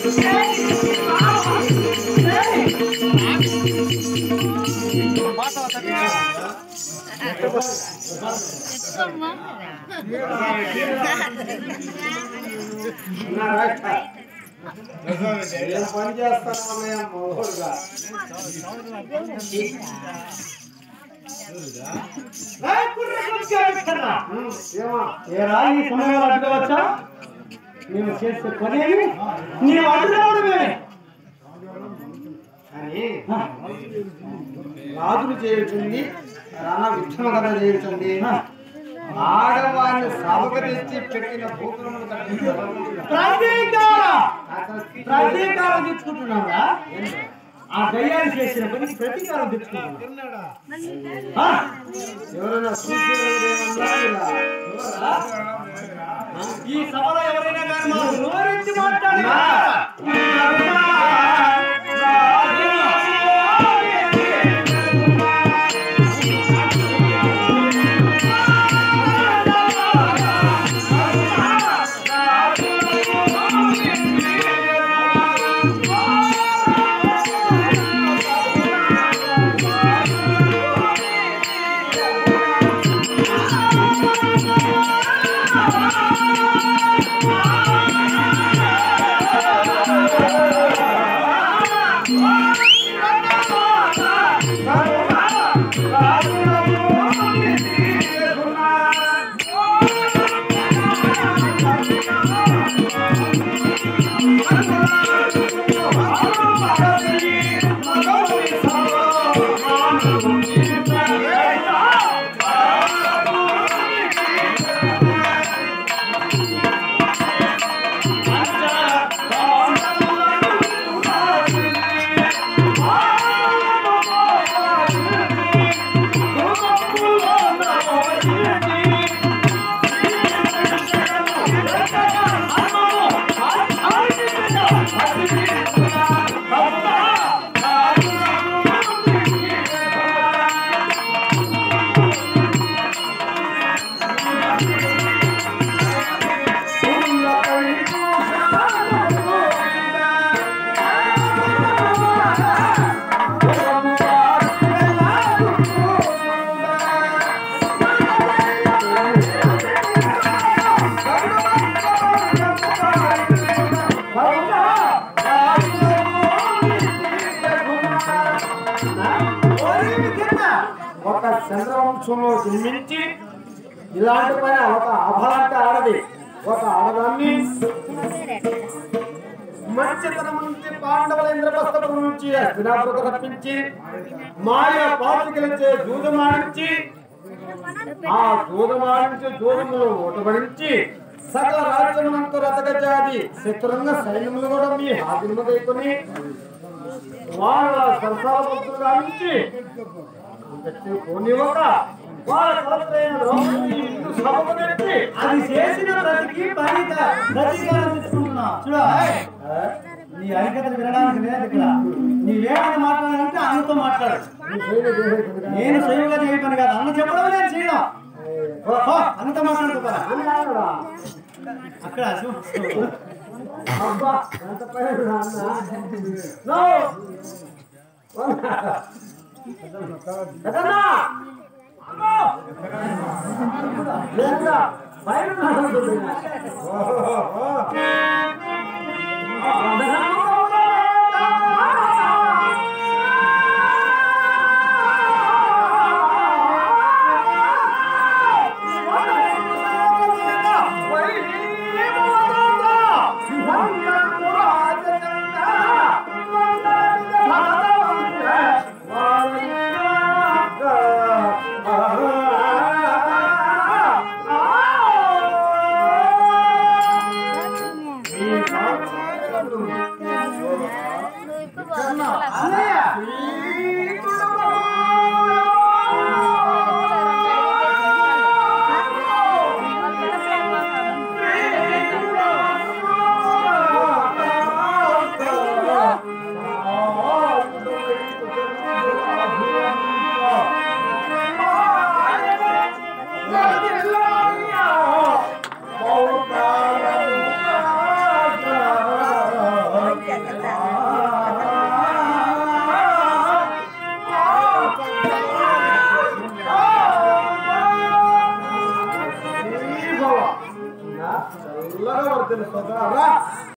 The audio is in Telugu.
నేను పని చేస్తాను అన్నయ్య మొదలుగా ఏమా ఏరా ఈ సమయంలో అడ్డుకోవచ్చా నేను చేసే పనేమి నేను అడ్డుకోవడమే అని రాజులు చేయుచుంది రాణ విక్షమ కథ చేయుచుంది ఆడవారిని సభకు తెచ్చి పెట్టిన భూతులను ప్రతీకారం ప్రతీకారం తెచ్చుకుంటున్నావా ఆ దయ్యాలు చేసిన పని ప్రతీకారం తెచ్చుకుంటున్నా ఆ? ఎవరైనా చూసేవారేమన్నా ఇలా? ఈ సభలో ఎవరైనా కానీ మా నోరెత్తి మాట్లాడినా ఒక చంద్రవంశంలో జన్మించి ఇలాంటి పైన ఒక అభలాంటి ఆడది ఒక ఆడదాన్ని మంచితనం నుంచి పాండవుల ఇంద్రప్రస్థపురం నుంచి అస్తినాపురకు రప్పించి మాయ పాతికలచే దూదమాడించి ఆ దూదమాడించి దూదములు ఓటబడించి సకల రాజ్యమునంతా రథగజాది శత్రుంగ సైన్యములు కూడా మీ హాజరులు దైకొని వాళ్ళ సరసాల భక్తులు గావించి పోనివ్వక వాళ్ళ కలత్రైన ద్రౌపదిని ఇందు సభకు తెచ్చి అది చేసిన ప్రతికి పరిత ప్రతీకారం తెచ్చుకుంటున్నా చూడ నీ హరికథలు వినడానికి లేదు ఇక్కడ నీవేమైనా మాట్లాడాలంటే అన్నతో మాట్లాడు నేను స్వయంగా చేయటం కాదు అన్న చెప్పడం నేను చేయడం ఓ, ఓ, అన్నతో మాట్లాడుకోరా అన్నాడా? అక్కడ చూ- అబ్బా, ఎంత పైన అన్న. నో. పెద్దన్నా. అమ్మో. లేదా, పైన ఉన్నాడు. చల్లగా వర్తిల్లు సోదరా